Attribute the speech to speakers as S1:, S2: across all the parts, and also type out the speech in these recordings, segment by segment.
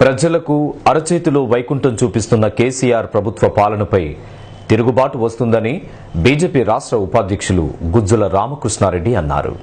S1: ప్రజలకు అరచేతిలో వైకుంఠం చూపిస్తున్న కేసీఆర్ ప్రభుత్వ పాలనపై తిరుగుబాటు వస్తుందని బీజేపీ రాష్ట్ర ఉపాధ్యక్షులు గుజ్జుల రామకృష్ణారెడ్డి అన్నారు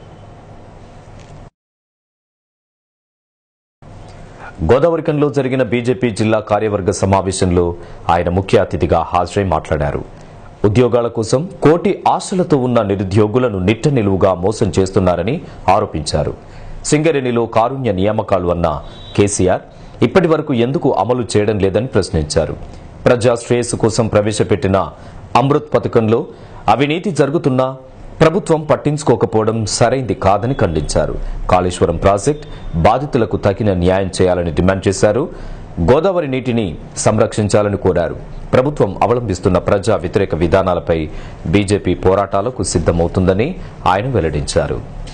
S1: గోదావరికంలో జరిగిన బీజేపీ జిల్లా కార్యవర్గ సమావేశంలో ఆయన ముఖ్య అతిథిగా హాజరై మాట్లాడారు ఉద్యోగాల కోసం కోటి ఆశలతో ఉన్న నిరుద్యోగులను నిట్ట నిలువుగా మోసం చేస్తున్నారని ఆరోపించారు సింగరేణిలో కారుణ్య నియామకాలు అన్న కేసీఆర్ ఇప్పటి వరకు ఎందుకు అమలు చేయడం లేదని ప్రశ్నించారు ప్రజా శ్రేయస్సు కోసం ప్రవేశపెట్టిన అమృత్ పథకంలో అవినీతి జరుగుతున్నా ప్రభుత్వం పట్టించుకోకపోవడం సరైంది కాదని ఖండించారు కాళేశ్వరం ప్రాజెక్ట్ బాధితులకు తగిన న్యాయం చేయాలని డిమాండ్ చేశారు గోదావరి నీటిని సంరక్షించాలని కోరారు ప్రభుత్వం అవలంబిస్తున్న ప్రజా వ్యతిరేక విధానాలపై బీజేపీ పోరాటాలకు సిద్దమవుతుందని ఆయన వెల్లడించారు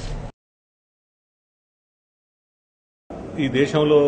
S2: ఈ దేశంలో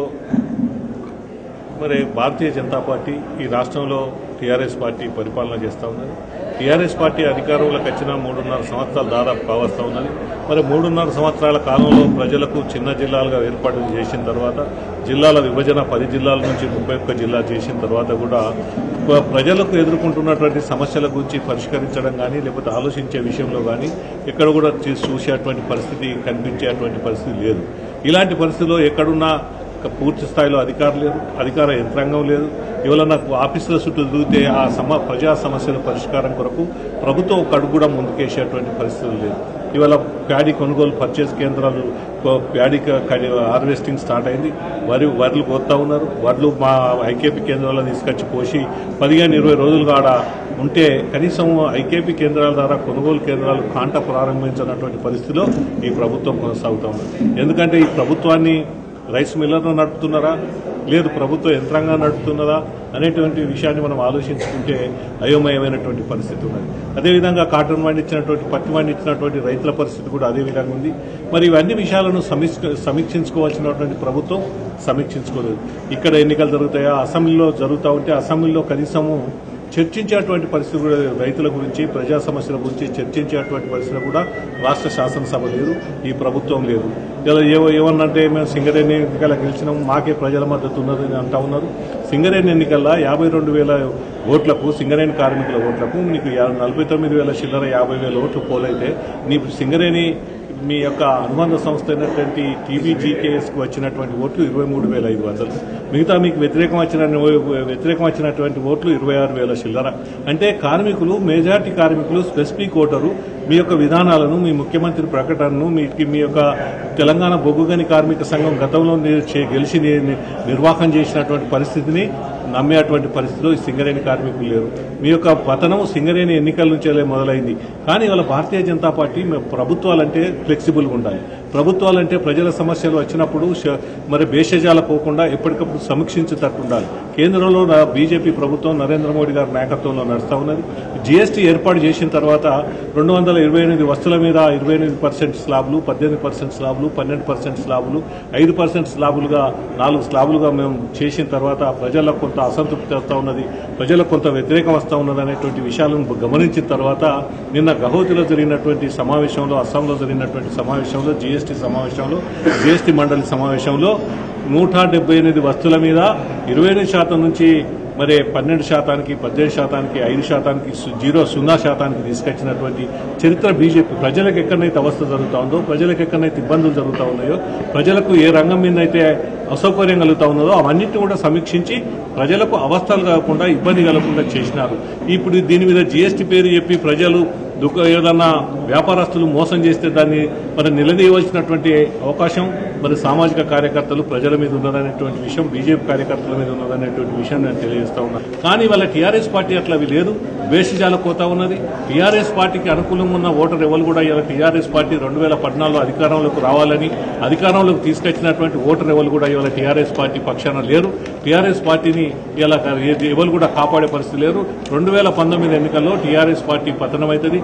S2: మరి భారతీయ జనతా పార్టీ ఈ రాష్ట్రంలో టీఆర్ఎస్ పార్టీ పరిపాలన చేస్తూ ఉన్నది టీఆర్ఎస్ పార్టీ అధికారంలోకి వచ్చిన మూడున్నర సంవత్సరాలు దాదాపు కావస్తూ ఉన్నది మరి మూడున్నర సంవత్సరాల కాలంలో ప్రజలకు చిన్న జిల్లాలుగా ఏర్పాటు చేసిన తర్వాత జిల్లాల విభజన పది జిల్లాల నుంచి ముప్పై ఒక్క జిల్లా చేసిన తర్వాత కూడా ప్ర- ప్రజలకు ఎదుర్కొంటున్నటువంటి సమస్యల గురించి పరిష్కరించడం కానీ లేకపోతే ఆలోచించే విషయంలో కానీ ఎక్కడ కూడా చూ- చూసేటువంటి పరిస్థితి కనిపించేటువంటి పరిస్థితి లేదు ఇలాంటి పరిస్థితిలో ఎక్కడున్నా ఒక పూర్తి స్థాయిలో అధికారులు లేరు అధికార యంత్రాంగం లేదు ఇవాళ నాకు ఆఫీసుల చుట్టూ తిరిగితే ఆ సమ ప్రజా సమస్యల పరిష్కారం కొరకు ప్రభుత్వం ఒక అడుగు కూడా ముందుకేసేటువంటి పరిస్థితులు లేదు ఇవాళ ప్యాడీ కొనుగోలు పర్చేస్ కేంద్రాలు కో- ప్యాడీ క- కడి- హార్వెస్టింగ్ స్టార్ట్ అయింది వరి వడ్లు కోస్తా ఉన్నారు వడ్లు మా ఐకేపీ కేంద్రాల్లో తీసుకొచ్చి పోసి పదిహేను ఇరవై రోజులుగా ఆడ ఉంటే కనీసం ఐకేపీ కేంద్రాల ద్వారా కొనుగోలు కేంద్రాలు కాంట ప్రారంభించినటువంటి పరిస్థితిలో ఈ ప్రభుత్వం కొనసాగుతా ఉంది ఎందుకంటే ఈ ప్రభుత్వాన్ని రైస్ మిల్లర్ను నడుపుతున్నారా లేదు ప్రభుత్వ యంత్రాంగాన్ని నడుపుతున్నదా అనేటువంటి విషయాన్ని మనం ఆలోచించుకుంటే అయోమయమైనటువంటి పరిస్థితి ఉన్నది అదేవిధంగా కాటన్ పండించినటువంటి పత్తి పండించినటువంటి రైతుల పరిస్థితి కూడా అదే విధంగా ఉంది మరి ఇవన్నీ విషయాలను సమీక్ష సమీక్షించుకోవాల్సినటువంటి ప్రభుత్వం సమీక్షించుకోలేదు ఇక్కడ ఎన్నికలు జరుగుతాయా అసెంబ్లీలో జరుగుతూ ఉంటే అసెంబ్లీలో కనీసము చర్చించేటువంటి పరిస్థితి కూడా లేదు. రైతుల గురించి ప్రజా సమస్యల గురించి చర్చించేటువంటి పరిస్థితి కూడా రాష్ట్ర శాసనసభ లేదు ఈ ప్రభుత్వం లేదు ఇలా ఏవో ఏమన్నంటే మేము సింగరేణి ఎన్నికల గెలిచినాం మాకే ప్రజల మద్దతు ఉన్నదని అంటా ఉన్నారు సింగరేణి ఎన్నికల్లో యాభై రెండు వేల ఓట్లకు సింగరేణి కార్మికుల ఓట్లకు మీకు యా- నలభై తొమ్మిది వేల చిల్లర యాభై వేల ఓట్లు పోలైతే నీ సింగరేణి మీ యొక్క అనుబంధ సంస్థ అయినటువంటి టీబీజీకేఎస్కు వచ్చినటువంటి ఓట్లు ఇరవై మూడు వేల ఐదు వందలు మిగతా మీకు వ్యతిరేకం వచ్చిన వ్యతిరేకం వచ్చినటువంటి ఓట్లు ఇరవై ఆరు వేల చిల్లర అంటే కార్మికులు మెజార్టీ కార్మికులు స్పెసిఫిక్ ఓటరు మీ యొక్క విధానాలను మీ ముఖ్యమంత్రి ప్రకటనను మీ మీ యొక్క తెలంగాణ బొగ్గుగని కార్మిక సంఘం గతంలో ని- చే- గెలిచి ని- నిర్వాహం చేసినటువంటి పరిస్థితిని నమ్మేటువంటి పరిస్థితిలో ఈ సింగరేణి కార్మికులు లేరు మీ యొక్క పతనం సింగరేణి ఎన్నికల నుంచే మొదలైంది కానీ ఇవాళ భారతీయ జనతా పార్టీ మే- ప్రభుత్వాలంటే ఫ్లెక్సిబుల్గా ఉండాలి ప్రభుత్వాలంటే ప్రజల సమస్యలు వచ్చినప్పుడు శ- మరి భేషజాల పోకుండా ఎప్పటికప్పుడు సమీక్షించేటట్టు ఉండాలి కేంద్రంలో నా బీజేపీ ప్రభుత్వం నరేంద్ర మోడీ గారి నాయకత్వంలో నడుస్తూ ఉన్నది జీఎస్టీ ఏర్పాటు చేసిన తర్వాత రెండు వందల ఇరవై ఎనిమిది వస్తువుల మీద ఇరవై ఎనిమిది పర్సెంట్ స్లాబ్లు పద్దెనిమిది పర్సెంట్ స్లాబ్లు పన్నెండు పర్సెంట్ స్లాబులు ఐదు పర్సెంట్ స్లాబులుగా నాలుగు స్లాబులుగా మేము చేసిన తర్వాత ప్రజలకు కొంత అసంతృప్తి వస్తూ ఉన్నది ప్రజలకు కొంత వ్యతిరేకం వస్తూ ఉన్నది అనేటువంటి విషయాలను గమనించిన తర్వాత నిన్న గహౌతిలో జరిగినటువంటి సమావేశంలో అస్సాంలో జరిగినటువంటి సమావేశంలో జీఎస్టీ సమావేశంలో జీఎస్టీ మండలి సమావేశంలో నూట డెబ్బై ఎనిమిది వస్తువుల మీద ఇరవై ఎనిమిది శాతం నుంచి మరి పన్నెండు శాతానికి పద్దెనిమిది శాతానికి ఐదు శాతానికి సు- జీరో సున్నా శాతానికి తీసుకొచ్చినటువంటి చరిత్ర బీజేపీ ప్రజలకు ఎక్కడైతే అవస్థ జరుగుతూ ఉందో ప్రజలకు ఎక్కడైతే ఇబ్బందులు జరుగుతూ ఉన్నాయో ప్రజలకు ఏ రంగం మీద అయితే అసౌకర్యం కలుగుతూ ఉన్నదో అవన్నిటిని కూడా సమీక్షించి ప్రజలకు అవస్థలు కాకుండా ఇబ్బంది కలగకుండా చేసినారు ఇప్పుడు దీని మీద జీఎస్టీ పేరు చెప్పి ప్రజలు దుఃఖ ఏదన్నా వ్యాపారస్తులు మోసం చేస్తే దాన్ని మరి నిలదీయవలసినటువంటి అవకాశం మరి సామాజిక కార్యకర్తలు ప్రజల మీద ఉన్నదనేటువంటి విషయం బీజేపీ కార్యకర్తల మీద ఉన్నదనేటువంటి విషయం నేను తెలియజేస్తా ఉన్నా కానీ వాళ్ళ టీఆర్ఎస్ పార్టీ అట్లా అవి లేదు వేషజాల కోతా ఉన్నది టీఆర్ఎస్ పార్టీకి అనుకూలంగా ఉన్న ఓటర్ ఎవరు కూడా ఇలా టీఆర్ఎస్ పార్టీ రెండు వేల పద్నాలుగులో అధికారంలోకి రావాలని అధికారంలోకి తీసుకొచ్చినటువంటి ఓటర్ ఎవరు కూడా ఇవాళ టీఆర్ఎస్ పార్టీ పక్షాన లేరు టీఆర్ఎస్ పార్టీని ఇలా ఎవరు కూడా కాపాడే పరిస్థితి లేరు రెండు వేల పంతొమ్మిది ఎన్నికల్లో టీఆర్ఎస్ పార్టీ పతనం అవుతుంది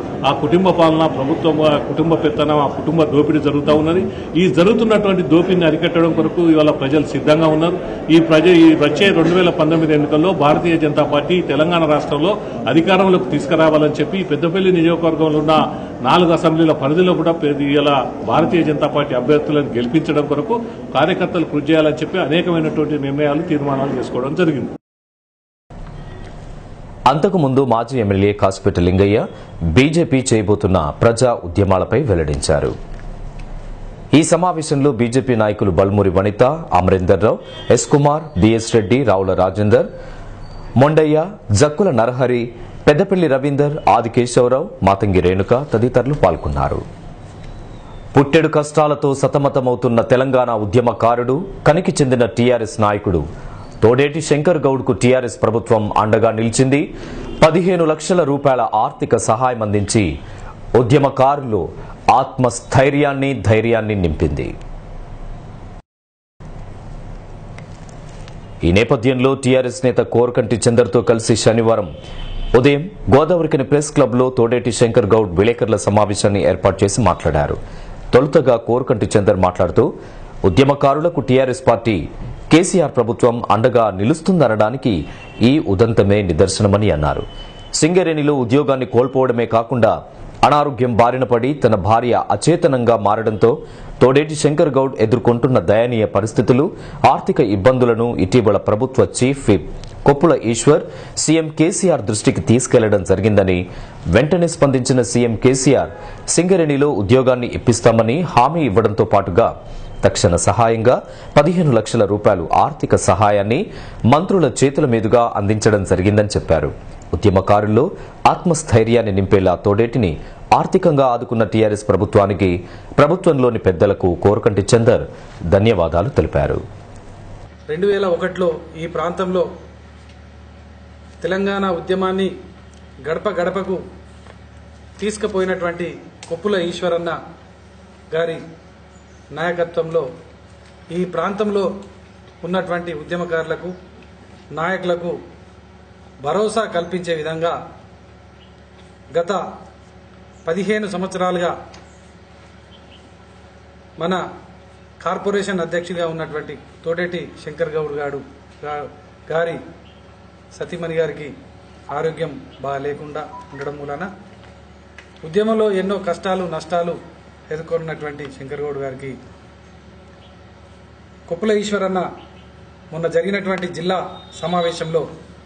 S2: ఆ కుటుంబ పాలన ప్రభుత్వం ఆ కుటుంబ పెత్తనం ఆ కుటుంబ దోపిడీ జరుగుతూ ఉన్నది ఈ జరుగుతున్నటువంటి దోపిడిని అరికట్టడం కొరకు ఇవాళ ప్రజలు సిద్ధంగా ఉన్నారు ఈ ప్రజ ఈ వచ్చే రెండు వేల పంతొమ్మిది ఎన్నికల్లో భారతీయ జనతా పార్టీ తెలంగాణ రాష్ట్రంలో అధికారంలోకి తీసుకురావాలని చెప్పి పెద్దపల్లి నియోజకవర్గంలో ఉన్న నాలుగు అసెంబ్లీల పరిధిలో కూడా పె- ఇలా భారతీయ జనతా పార్టీ అభ్యర్థులను గెలిపించడం కొరకు కార్యకర్తలు కృషి చేయాలని చెప్పి అనేకమైనటువంటి నిర్ణయాలు తీర్మానాలు చేసుకోవడం జరిగింది
S1: అంతకుముందు మాజీ ఎమ్మెల్యే కాసిపెట్టి లింగయ్య బీజేపీ చేయబోతున్న ప్రజా ఉద్యమాలపై వెల్లడించారు ఈ సమావేశంలో బీజేపీ నాయకులు బల్మూరి వనిత అమరేందర్ రావు ఎస్ కుమార్ బిఎస్ రెడ్డి రావుల రాజేందర్ మొండయ్య జక్కుల నరహరి పెద్దపల్లి రవీందర్ ఆది కేశవరావు మాతంగి రేణుక తదితరులు పాల్గొన్నారు పుట్టెడు కష్టాలతో సతమతమవుతున్న తెలంగాణ ఉద్యమకారుడు కనికి చెందిన టీఆర్ఎస్ నాయకుడు తోడేటి శంకర్ గౌడ్కు టీఆర్ఎస్ ప్రభుత్వం అండగా నిలిచింది పదిహేను లక్షల రూపాయల ఆర్థిక సహాయం అందించి ఉద్యమకారులు ఆత్మస్థైర్యాన్ని ధైర్యాన్ని నింపింది ఈ నేపథ్యంలో టీఆర్ఎస్ నేత కోరకంటి చందర్తో కలిసి శనివారం ఉదయం గోదావరికని ప్రెస్ క్లబ్లో తోడేటి శంకర్ గౌడ్ విలేకరుల సమావేశాన్ని ఏర్పాటు చేసి మాట్లాడారు తొలుతగా కోరకంటి చందర్ మాట్లాడుతూ ఉద్యమకారులకు టీఆర్ఎస్ పార్టీ కేసీఆర్ ప్రభుత్వం అండగా నిలుస్తుందనడానికి ఈ ఉదంతమే నిదర్శనమని అన్నారు సింగరేణిలో ఉద్యోగాన్ని కోల్పోవడమే కాకుండా అనారోగ్యం బారిన పడి తన భార్య అచేతనంగా మారడంతో తోడేటి శంకర్ గౌడ్ ఎదుర్కొంటున్న దయనీయ పరిస్థితులు ఆర్థిక ఇబ్బందులను ఇటీవల ప్రభుత్వ chief whip Koppula Eshwar CM KCR దృష్టికి తీసుకెళ్లడం జరిగిందని వెంటనే స్పందించిన సీఎం కేసీఆర్ సింగరేణిలో ఉద్యోగాన్ని ఇప్పిస్తామని హామీ ఇవ్వడంతో పాటుగా తక్షణ సహాయంగా పదిహేను లక్షల రూపాయలు ఆర్థిక సహాయాన్ని మంత్రుల చేతుల మీదుగా అందించడం జరిగిందని చెప్పారు ఉద్యమకారుల్లో ఆత్మస్థైర్యాన్ని నింపేలా తోడేటిని ఆర్థికంగా ఆదుకున్న టీఆర్ఎస్ ప్రభుత్వానికి ప్రభుత్వంలోని పెద్దలకు కోరకంటి చందర్ ధన్యవాదాలు తెలిపారు
S3: రెండు వేల ఒకటిలో ఈ ప్రాంతంలో తెలంగాణ ఉద్యమాన్ని గడప గడపకు తీసుకుపోయినటువంటి కొప్పుల ఈశ్వరన్న గారి నాయకత్వంలో ఈ ప్రాంతంలో ఉన్నటువంటి ఉద్యమకారులకు నాయకులకు భరోసా కల్పించే విధంగా గత పదిహేను సంవత్సరాలుగా మన కార్పొరేషన్ అధ్యక్షుడిగా ఉన్నటువంటి తోటేటి శంకర్ గౌడ్ గారు గా- గారి సతీమణి గారికి ఆరోగ్యం బాగా లేకుండా ఉండడం మూలన ఉద్యమంలో ఎన్నో కష్టాలు నష్టాలు ఎదుర్కొన్నటువంటి శంకర్ గౌడ్ గారికి కొప్పుల ఈశ్వరన్న మొన్న జరిగినటువంటి జిల్లా సమావేశంలో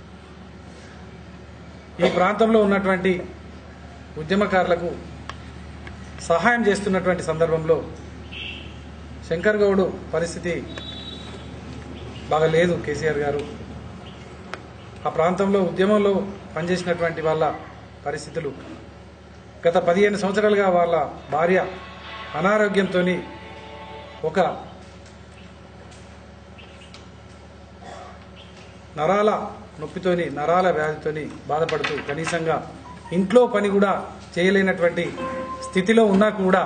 S3: ఈ ప్రాంతంలో ఉన్నటువంటి ఉద్యమకారులకు సహాయం చేస్తున్నటువంటి సందర్భంలో శంకర్ గౌడ్ పరిస్థితి బాగా లేదు కేసీఆర్ గారు ఆ ప్రాంతంలో ఉద్యమంలో పనిచేసినటువంటి వాళ్ళ పరిస్థితులు గత పదిహేను సంవత్సరాలుగా వాళ్ళ భార్య అనారోగ్యంతో ఒక నరాల నొప్పితోని నరాల వ్యాధితోని బాధపడుతూ కనీసంగా ఇంట్లో పని కూడా చేయలేనటువంటి స్థితిలో ఉన్నా కూడా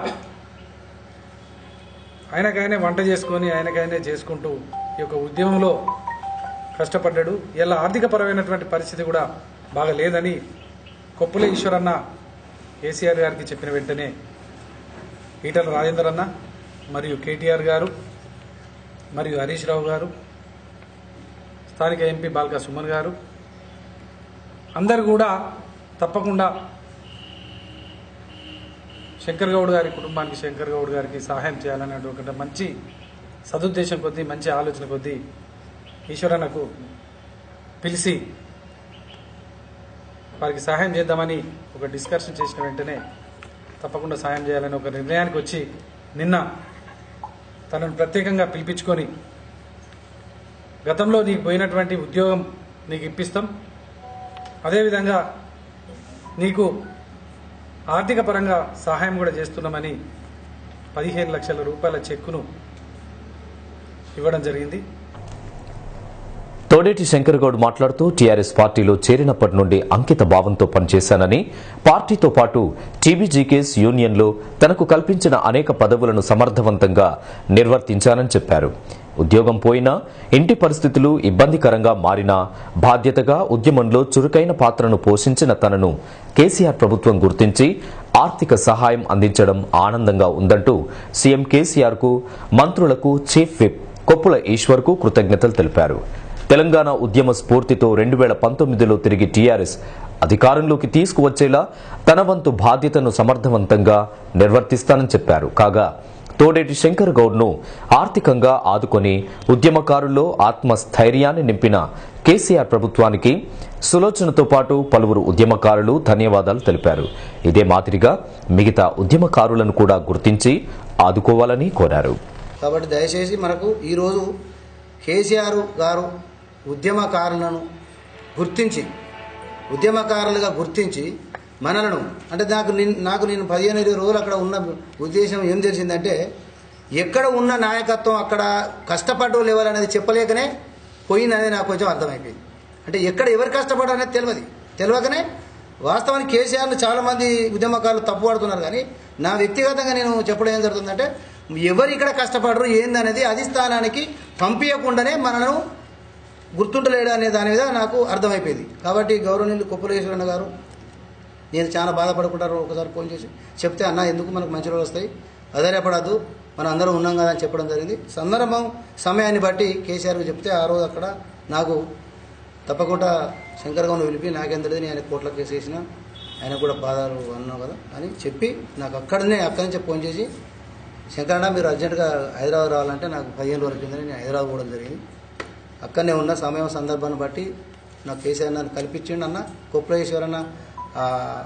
S3: ఆయనకైనా వంట చేసుకొని ఆయనకైనా చేసుకుంటూ ఈ యొక్క ఉద్యమంలో కష్టపడ్డాడు ఇలా ఆర్థికపరమైనటువంటి పరిస్థితి కూడా బాగా లేదని కొప్పుల ఈశ్వరన్న కేసీఆర్ గారికి చెప్పిన వెంటనే ఈటల రాజేందర్ అన్న మరియు కేటీఆర్ గారు మరియు హరీష్ రావు గారు స్థానిక ఎంపీ బాల్క సుమన్ గారు అందరు కూడా తప్పకుండా శంకర్ గౌడ్ గారి కుటుంబానికి శంకర్ గౌడ్ గారికి సహాయం చేయాలనే ఒక మంచి సదుద్దేశం కొద్దీ మంచి ఆలోచన కొద్దీ ఈశ్వరన్నకు పిలిచి వారికి సహాయం చేద్దామని ఒక డిస్కషన్ చేసిన వెంటనే తప్పకుండా సహాయం చేయాలని ఒక నిర్ణయానికి వచ్చి నిన్న తనను ప్రత్యేకంగా పిలిపించుకొని గతంలో నీకు పోయినటువంటి ఉద్యోగం నీకు ఇప్పిస్తాం అదేవిధంగా నీకు ఆర్థిక పరంగా సహాయం కూడా చేస్తున్నామని పదిహేను లక్షల రూపాయల చెక్కును ఇవ్వడం జరిగింది
S1: తోడేటి శంకర్ గౌడ్ మాట్లాడుతూ టీఆర్ఎస్ పార్టీలో చేరినప్పటి నుండి అంకిత భావంతో పనిచేశానని పార్టీతో పాటు టీబీజీకేస్ యూనియన్లో తనకు కల్పించిన అనేక పదవులను సమర్థవంతంగా నిర్వర్తించానని చెప్పారు ఉద్యోగం పోయినా ఇంటి పరిస్థితులు ఇబ్బందికరంగా మారినా బాధ్యతగా ఉద్యమంలో చురుకైన పాత్రను పోషించిన తనను కేసీఆర్ ప్రభుత్వం గుర్తించి ఆర్థిక సహాయం అందించడం ఆనందంగా ఉందంటూ సీఎం కేసీఆర్ కు మంత్రులకు చీఫ్ విప్ కొప్పుల ఈశ్వర్ కు కృతజ్ఞతలు తెలిపారు తెలంగాణ ఉద్యమ స్ఫూర్తితో రెండు వేల పంతొమ్మిదిలో తిరిగి టీఆర్ఎస్ అధికారంలోకి తీసుకువచ్చేలా తన వంతు బాధ్యతను సమర్థవంతంగా నిర్వర్తిస్తానని చెప్పారు కాగా తోడేటి శంకర్ గౌడ్ను ఆర్థికంగా ఆదుకొని ఉద్యమకారుల్లో ఆత్మస్థైర్యాన్ని నింపిన కేసీఆర్ ప్రభుత్వానికి సులోచనతో పాటు పలువురు ఉద్యమకారులు ధన్యవాదాలు తెలిపారు ఇదే మాదిరిగా మిగతా ఉద్యమకారులను కూడా గుర్తించి ఆదుకోవాలని కోరారు
S4: కాబట్టి దయచేసి మనకు ఈరోజు కేసీఆర్ గారు ఉద్యమకారులను గుర్తించి ఉద్యమకారులుగా గుర్తించి మనలను అంటే నాకు నిన్- నాకు నేను పదిహేను ఇరవై రోజులు అక్కడ ఉన్న ఉద్దేశం ఏం తెలిసిందంటే ఎక్కడ ఉన్న నాయకత్వం అక్కడ కష్టపడ్డోళ్ళు ఎవరు అనేది చెప్పలేకనే పోయిందనేది నాకు కొంచెం అర్థమైపోయింది అంటే ఎక్కడ ఎవరు కష్టపడ్డారు అనేది తెలియదు తెలియకనే వాస్తవానికి కేసీఆర్ను చాలా మంది ఉద్యమకారులు తప్పు పడుతున్నారు కానీ నా వ్యక్తిగతంగా నేను చెప్పడం ఏం జరుగుతుందంటే ఎవరు ఇక్కడ కష్టపడరు ఏందనేది అధిష్టానానికి పంపించకుండానే మనను గుర్తుంటలేడు అనే దాని మీద నాకు అర్థమైపోయింది కాబట్టి గౌరవనీయులు కొప్పులేశ్వరన్న గారు నేను చాలా బాధపడుకుంటారు ఒకసారి ఫోన్ చేసి చెప్తే అన్న ఎందుకు మనకు మంచి రోజులు వస్తాయి అధైర్యపడద్దు మనం అందరం ఉన్నాం కదా అని చెప్పడం జరిగింది సందర్భం సమయాన్ని బట్టి కేసీఆర్కి చెప్తే ఆ రోజు అక్కడ నాకు తప్పకుండా శంకర్ గౌడ్ని పిలిపి నాకేం తెలియదు నేను ఆయన కోట్ల కేసు వేసిన ఆయన కూడా బాధలు అన్నావు కదా అని చెప్పి నాకు అక్కడనే అక్కడి నుంచే ఫోన్ చేసి శంకరన్న మీరు అర్జెంటుగా హైదరాబాద్ రావాలంటే నాకు పదిహేను రోజుల కింద నేను హైదరాబాద్ పోవడం జరిగింది అక్కడనే ఉన్న సమయం సందర్భాన్ని బట్టి నాకు కేసీఆర్ నన్ను కల్పించిండు అన్న కొప్పులేశ్వరన్న ఆ,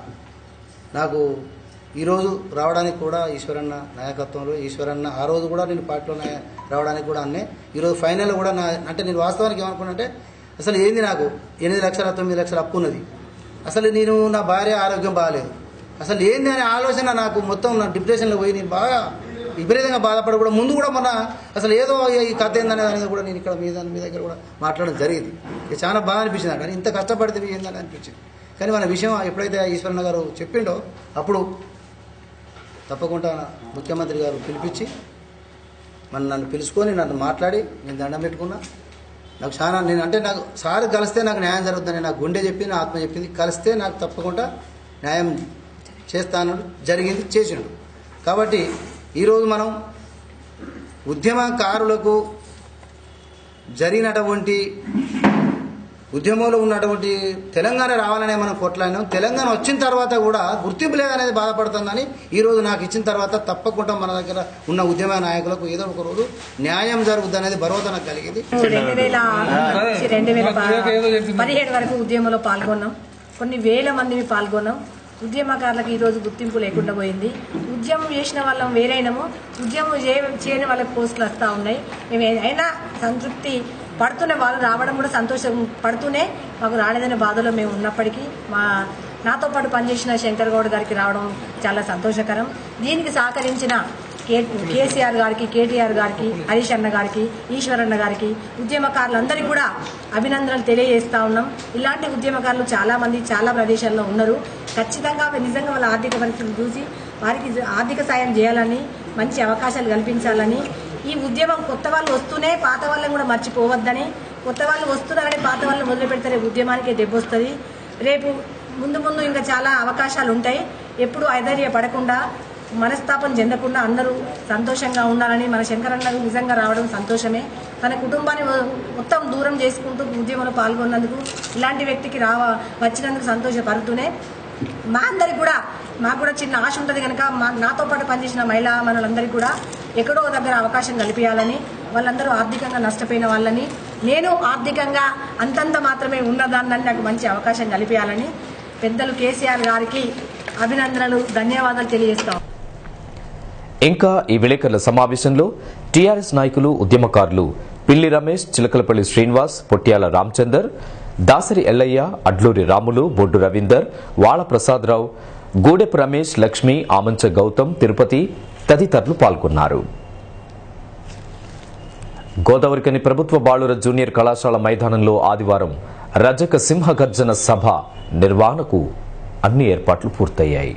S4: నాకు ఈరోజు రావడానికి కూడా ఈశ్వరన్న నాయకత్వంలో ఈశ్వరన్న ఆ రోజు కూడా నేను పార్టీలో నాయ- రావడానికి కూడా అన్నే ఈరోజు ఫైనల్ కూడా నా అంటే నేను వాస్తవానికి ఏమనుకున్నానంటే అసలు ఏంది నాకు ఎనిమిది లక్షల తొమ్మిది లక్షల అప్పు ఉన్నది అసలు నేను నా భార్య ఆరోగ్యం బాగాలేదు అసలు ఏంది అనే ఆలోచన నాకు మొత్తం నా డిప్రెషన్లో పోయి నేను బాగా విపరీతంగా బాధపడి కూడా ముందు కూడా మొన్న అసలు ఏదో ఈ కథ ఏందనే దాని మీద కూడా నేను ఇక్కడ మీ దాని మీ దగ్గర కూడా మాట్లాడడం జరిగింది ఇది చాలా బాగా అనిపించింది కానీ ఇంత కష్టపడితే ఏందని అనిపించింది కానీ మన విషయం ఎప్పుడైతే ఈశ్వరన్న గారు చెప్పిండో అప్పుడు తప్పకుండా ముఖ్యమంత్రి గారు పిలిపించి మన నన్ను పిలుచుకొని నన్ను మాట్లాడి నేను దండం పెట్టుకున్నా నాకు చాలా నేను అంటే నాకు సార్ కలిస్తే నాకు న్యాయం జరుగుతుందని నాకు గుండె చెప్పింది నా ఆత్మ చెప్పింది కలిస్తే నాకు తప్పకుండా న్యాయం చేస్తాను జరిగింది చేసిండు కాబట్టి ఈరోజు మనం ఉద్యమకారులకు జరిగినటువంటి ఉద్యమంలో ఉన్నటువంటి తెలంగాణ రావాలనే మనం కొట్లాడినాం తెలంగాణ వచ్చిన తర్వాత కూడా గుర్తింపు లేదనేది బాధపడుతుందని ఈ రోజు నాకు ఇచ్చిన తర్వాత తప్పకుండా మన దగ్గర ఉన్న ఉద్యమ నాయకులకు ఏదో ఒక రోజు న్యాయం జరుగుతుంది అనేది భరోసా నాకు కలిగింది
S5: రెండు వేల నుంచి రెండు వేల ప- పదిహేడు వరకు ఉద్యమంలో పాల్గొన్నాం కొన్ని వేల మంది పాల్గొన్నాం ఉద్యమకారులకు ఈ రోజు గుర్తింపు లేకుండా పోయింది ఉద్యమం చేసిన వాళ్ళం వేరైనము ఉద్యమం చే- చేయని వాళ్ళకి పోస్టులు వస్తూ ఉన్నాయి మేము ఏ- అయినా సంతృప్తి పడుతున్న వాళ్ళు రావడం కూడా సంతోషం పడుతూనే మాకు రాలేదనే బాధలో మేము ఉన్నప్పటికీ మా నాతో పాటు పనిచేసిన శంకర్ గౌడ్ గారికి రావడం చాలా సంతోషకరం దీనికి సహకరించిన కే కేసీఆర్ గారికి కేటీఆర్ గారికి హరీష్ అన్న గారికి ఈశ్వరన్న గారికి ఉద్యమకారులందరికీ కూడా అభినందనలు తెలియజేస్తా ఉన్నాం ఇలాంటి ఉద్యమకారులు చాలా మంది చాలా ప్రదేశాల్లో ఉన్నారు ఖచ్చితంగా నిజంగా వాళ్ళ ఆర్థిక పరిస్థితులు చూసి వారికి ఆర్థిక సాయం చేయాలని మంచి అవకాశాలు కల్పించాలని ఈ ఉద్యమం కొత్త వాళ్ళు వస్తూనే పాత వాళ్ళని కూడా మర్చిపోవద్దని కొత్త వాళ్ళు వస్తున్నారని పాత వాళ్ళని మొదలు పెడితే ఉద్యమానికి దెబ్బొస్తుంది రేపు ముందు ముందు ఇంకా చాలా అవకాశాలు ఉంటాయి ఎప్పుడు ఐదర్య పడకుండా మనస్తాపం చెందకుండా అందరూ సంతోషంగా ఉండాలని మన శంకరన్న నిజంగా రావడం సంతోషమే తన కుటుంబాన్ని మొత్తం దూరం చేసుకుంటూ ఉద్యమంలో పాల్గొన్నందుకు ఇలాంటి వ్యక్తికి రావ వచ్చినందుకు సంతోషపడుతూనే మా అందరికి కూడా మాకు కూడా చిన్న ఆశ ఉంటుంది కనుక మా నాతో పాటు పనిచేసిన మహిళా మనులందరికీ కూడా ఎక్కడో ఒక దగ్గర అవకాశం కల్పించాలని వాళ్ళందరూ ఆర్థికంగా నష్టపోయిన వాళ్ళని నేను ఆర్థికంగా అంతంత మాత్రమే ఉన్నదాన్ని నాకు మంచి అవకాశం కల్పించాలని పెద్దలు కేసీఆర్ గారికి అభినందనలు ధన్యవాదాలు తెలియజేస్తాం
S1: ఇంకా ఈ విలేకరుల సమావేశంలో టీఆర్ఎస్ నాయకులు ఉద్యమకారులు పిల్లి రమేష్ చిలకలపల్లి శ్రీనివాస్ పొట్యాల రామచందర్ దాసరి ఎల్లయ్య అడ్లూరి రాములు బొడ్డు రవీందర్ వాళ ప్రసాదరావు గూడెపు రమేష్ లక్ష్మి ఆమంచ గౌతమ్ తిరుపతి తదితరులు పాల్గొన్నారు గోదావరికని ప్రభుత్వ బాలుర జూనియర్ కళాశాల మైదానంలో ఆదివారం రజక సింహగర్జన సభ నిర్వహణకు అన్ని ఏర్పాట్లు పూర్తయ్యాయి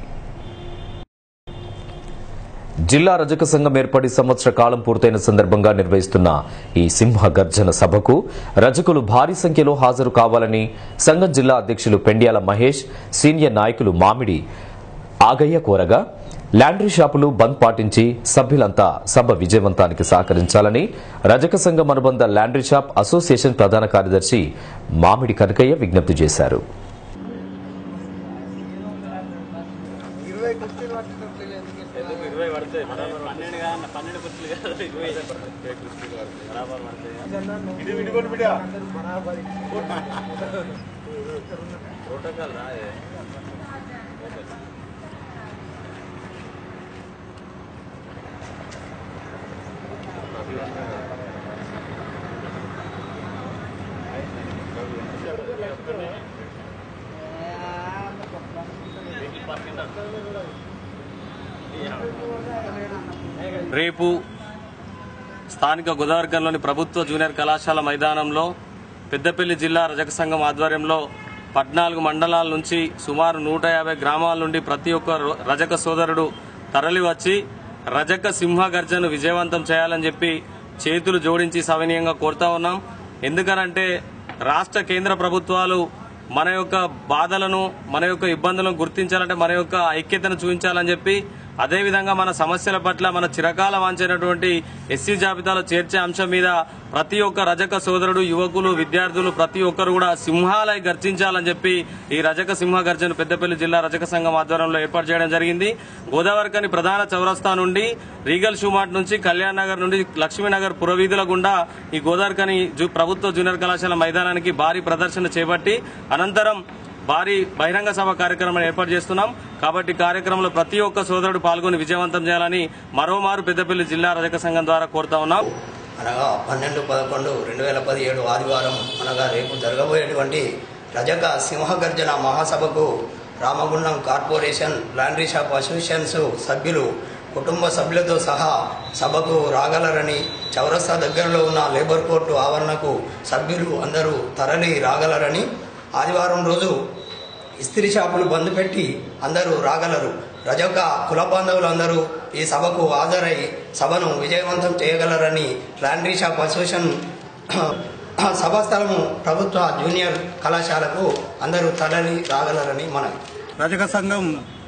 S1: జిల్లా రజక సంఘం ఏర్పడి సంవత్సర కాలం పూర్తయిన సందర్భంగా నిర్వహిస్తున్న ఈ సింహ గర్జన సభకు రజకులు భారీ సంఖ్యలో హాజరు కావాలని సంఘం జిల్లా అధ్యక్షులు పెండ్యాల మహేష్ సీనియర్ నాయకులు మామిడి ఆగయ్య కోరగా ల్యాండ్రీ షాపులు బంద్ పాటించి సభ్యులంతా సభ విజయవంతానికి సహకరించాలని రజక సంఘం అనుబంధ ల్యాండ్రీ షాప్ అసోసియేషన్ ప్రధాన కార్యదర్శి మామిడి కనకయ్య విజ్ఞప్తి చేశారు
S6: రేపు స్థానిక గోదావరికంలోని ప్రభుత్వ జూనియర్ కళాశాల మైదానంలో పెద్దపల్లి జిల్లా రజక సంఘం ఆధ్వర్యంలో పద్నాలుగు మండలాల నుంచి సుమారు నూట యాభై గ్రామాల నుండి ప్రతి ఒక్క రో- రజక సోదరుడు తరలి వచ్చి రజక సింహ గర్జను విజయవంతం చేయాలని చెప్పి చేతులు జోడించి సవినీయంగా కోరుతా ఉన్నాం ఎందుకనంటే రాష్ట్ర కేంద్ర ప్రభుత్వాలు మన యొక్క బాధలను మన యొక్క ఇబ్బందులను గుర్తించాలంటే మన యొక్క ఐక్యతను చూపించాలని చెప్పి అదేవిధంగా మన సమస్యల పట్ల మన చిరకాల వాంచినటువంటి ఎస్సీ జాబితాలో చేర్చే అంశం మీద ప్రతి ఒక్క రజక సోదరుడు యువకులు విద్యార్థులు ప్రతి ఒక్కరు కూడా సింహాలై గర్జించాలని చెప్పి ఈ రజక సింహ గర్జన పెద్దపల్లి జిల్లా రజక సంఘం ఆధ్వర్యంలో ఏర్పాటు చేయడం జరిగింది గోదావరికని ప్రధాన చౌరస్తా నుండి రీగల్ షూమార్ట్ నుంచి కళ్యాణ్ నగర్ నుండి లక్ష్మీనగర్ పురవీధుల గుండా ఈ గోదావరికని జూ- ప్రభుత్వ జూనియర్ కళాశాల మైదానానికి భారీ ప్రదర్శన చేపట్టి అనంతరం భారీ బహిరంగ సభ కార్యక్రమం ఏర్పాటు చేస్తున్నాం కాబట్టి కార్యక్రమంలో ప్రతి ఒక్క సోదరుడు పాల్గొని విజయవంతం చేయాలని మరోమారు పెద్దపల్లి జిల్లా రజక సంఘం ద్వారా కోరుతా ఉన్నాం
S7: అనగా పన్నెండు పదకొండు రెండు వేల పదిహేడు ఆదివారం అనగా రేపు జరగబోయేటువంటి రజక సింహగర్జన మహాసభకు Ramagundam corporation laundry shop associations సభ్యులు కుటుంబ సభ్యులతో సహా సభకు రాగలరని చౌరస్తా దగ్గరలో ఉన్న లేబర్ కోర్టు ఆవరణకు సభ్యులు అందరూ తరలి రాగలరని ఆదివారం రోజు ఇస్త్రీ షాపులు బంద్ పెట్టి అందరూ రాగలరు రజక కుల బాంధవులందరూ ఈ సభకు హాజరై సభను విజయవంతం చేయగలరని లాండ్రీ షాప్ అసోసియేషన్ సభాస్థలము ప్రభుత్వ జూనియర్ కళాశాలకు అందరూ తరలి రాగలరని మనం
S8: రజక సంఘం